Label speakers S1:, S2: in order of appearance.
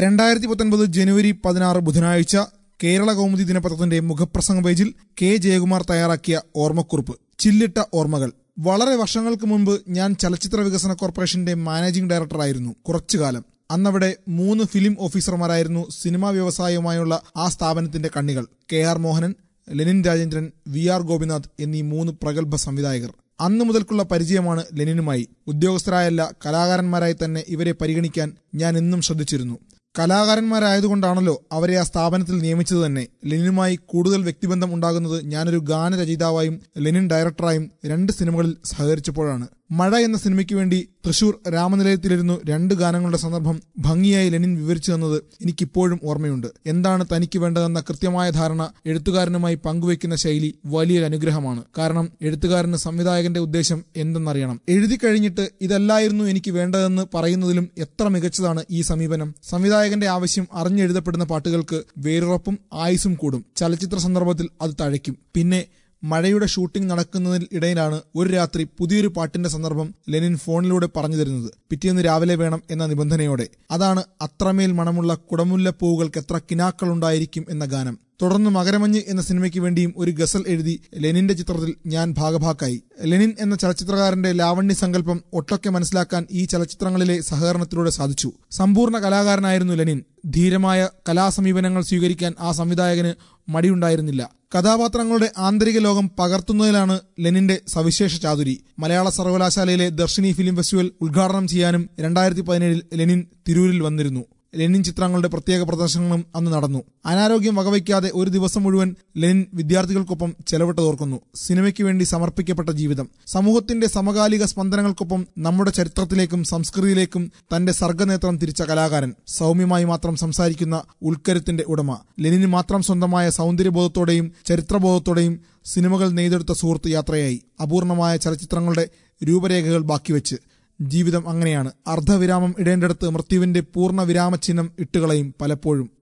S1: രണ്ടായിരത്തി പത്തൊൻപത് ജനുവരി പതിനാറ് ബുധനാഴ്ച കേരള കൗമുദി ദിനപത്രത്തിന്റെ മുഖപ്രസംഗ പേജിൽ കെ ജയകുമാർ തയ്യാറാക്കിയ ഓർമ്മക്കുറിപ്പ് ചില്ലിട്ട ഓർമ്മകൾ വളരെ വർഷങ്ങൾക്ക് മുൻപ് ഞാൻ ചലച്ചിത്ര വികസന കോർപ്പറേഷന്റെ മാനേജിംഗ് ഡയറക്ടറായിരുന്നു കുറച്ചുകാലം അന്നവിടെ മൂന്ന് ഫിലിം ഓഫീസർമാരായിരുന്നു സിനിമാ വ്യവസായവുമായുള്ള ആ സ്ഥാപനത്തിന്റെ കണ്ണികൾ K R Mohanan Lenin Rajendran V R Gopinath എന്നീ മൂന്ന് പ്രഗത്ഭ സംവിധായകർ അന്നു മുതൽക്കുള്ള പരിചയമാണ് ലെനിനുമായി ഉദ്യോഗസ്ഥരായല്ല കലാകാരന്മാരായി തന്നെ ഇവരെ പരിഗണിക്കാൻ ഞാൻ എന്നും ശ്രദ്ധിച്ചിരുന്നു കലാകാരന്മാരായതുകൊണ്ടാണല്ലോ അവരെ ആ സ്ഥാപനത്തിൽ നിയമിച്ചത് തന്നെ ലെനിനുമായി കൂടുതൽ വ്യക്തിബന്ധം ഉണ്ടാകുന്നത് ഞാനൊരു ഗാനരചയിതാവായും ലെനിൻ ഡയറക്ടറായും രണ്ട് സിനിമകളിൽ സഹകരിച്ചപ്പോഴാണ് മഴ എന്ന സിനിമയ്ക്ക് വേണ്ടി തൃശൂർ രാമനിലയത്തിലിരുന്നു രണ്ട് ഗാനങ്ങളുടെ സന്ദർഭം ഭംഗിയായി ലെനിൻ വിവരിച്ചു തന്നത് എനിക്കിപ്പോഴും ഓർമ്മയുണ്ട് എന്താണ് തനിക്ക് വേണ്ടതെന്ന കൃത്യമായ ധാരണ എഴുത്തുകാരനുമായി പങ്കുവയ്ക്കുന്ന ശൈലി വലിയൊരു അനുഗ്രഹമാണ് കാരണം എഴുത്തുകാരന് സംവിധായകന്റെ ഉദ്ദേശം എന്തെന്നറിയണം എഴുതി കഴിഞ്ഞിട്ട് ഇതല്ലായിരുന്നു എനിക്ക് വേണ്ടതെന്ന് പറയുന്നതിലും എത്ര മികച്ചതാണ് ഈ സമീപനം സംവിധായകന്റെ ആവശ്യം അറിഞ്ഞെഴുതപ്പെടുന്ന പാട്ടുകൾക്ക് വേരുറപ്പും ആയുസും കൂടും ചലച്ചിത്ര സന്ദർഭത്തിൽ അത് തഴയ്ക്കും പിന്നെ മഴയുടെ ഷൂട്ടിംഗ് നടക്കുന്നതിൽ ഇടയിലാണ് ഒരു രാത്രി പുതിയൊരു പാട്ടിന്റെ സന്ദർഭം ലെനിൻ ഫോണിലൂടെ പറഞ്ഞു തരുന്നത് പിറ്റേന്ന് രാവിലെ വേണം എന്ന നിബന്ധനയോടെ അതാണ് അത്രമേൽ മണമുള്ള കുടമുല്ലപ്പൂവുകൾക്ക് എത്ര കിനാക്കളുണ്ടായിരിക്കും എന്ന ഗാനം തുടർന്ന് മകരമഞ്ഞ് എന്ന സിനിമയ്ക്ക് വേണ്ടിയും ഒരു ഗസൽ എഴുതി ലെനിന്റെ ചിത്രത്തിൽ ഞാൻ ഭാഗഭാക്കായി ലെനിൻ എന്ന ചലച്ചിത്രകാരന്റെ ലാവണ്യ സങ്കല്പം ഒട്ടൊക്കെ മനസ്സിലാക്കാൻ ഈ ചലച്ചിത്രങ്ങളിലെ സഹകരണത്തിലൂടെ സാധിച്ചു സമ്പൂർണ്ണ കലാകാരനായിരുന്നു ലെനിൻ ധീരമായ കലാസമീപനങ്ങൾ സ്വീകരിക്കാൻ ആ സംവിധായകന് മടിയുണ്ടായിരുന്നില്ല കഥാപാത്രങ്ങളുടെ ആന്തരിക ലോകം പകർത്തുന്നതിലാണ് ലെനിന്റെ സവിശേഷ ചാതുരി മലയാള സർവകലാശാലയിലെ ദർശിനി ഫിലിം ഫെസ്റ്റിവൽ ഉദ്ഘാടനം ചെയ്യാനും രണ്ടായിരത്തി പതിനേഴിൽ ലെനിൻ തിരൂരിൽ വന്നിരുന്നു ലെനിൻ ചിത്രങ്ങളുടെ പ്രത്യേക പ്രദർശനങ്ങളും അന്ന് നടന്നു അനാരോഗ്യം വകവയ്ക്കാതെ ഒരു ദിവസം മുഴുവൻ ലെനിൻ വിദ്യാർത്ഥികൾക്കൊപ്പം ചെലവിട്ടതോർക്കുന്നു സിനിമയ്ക്ക് വേണ്ടി സമർപ്പിക്കപ്പെട്ട ജീവിതം സമൂഹത്തിന്റെ സമകാലിക സ്പന്ദനങ്ങൾക്കൊപ്പം നമ്മുടെ ചരിത്രത്തിലേക്കും സംസ്കൃതിയിലേക്കും തന്റെ സർഗനേത്രം തിരിച്ച കലാകാരൻ സൗമ്യമായി മാത്രം സംസാരിക്കുന്ന ഉൾക്കരുത്തിന്റെ ഉടമ ലെനിന് മാത്രം സ്വന്തമായ സൗന്ദര്യബോധത്തോടെയും ചരിത്രബോധത്തോടെയും സിനിമകൾ നെയ്തെടുത്ത സുഹൃത്ത് യാത്രയായി അപൂർണമായ ചലച്ചിത്രങ്ങളുടെ രൂപരേഖകൾ ബാക്കിവെച്ച് ജീവിതം അങ്ങനെയാണ് അർദ്ധവിരാമം ഇടേണ്ടടുത്ത് മൃത്യുവിന്റെ പൂർണ്ണ വിരാമചിഹ്നം ഇട്ടുകളയും പലപ്പോഴും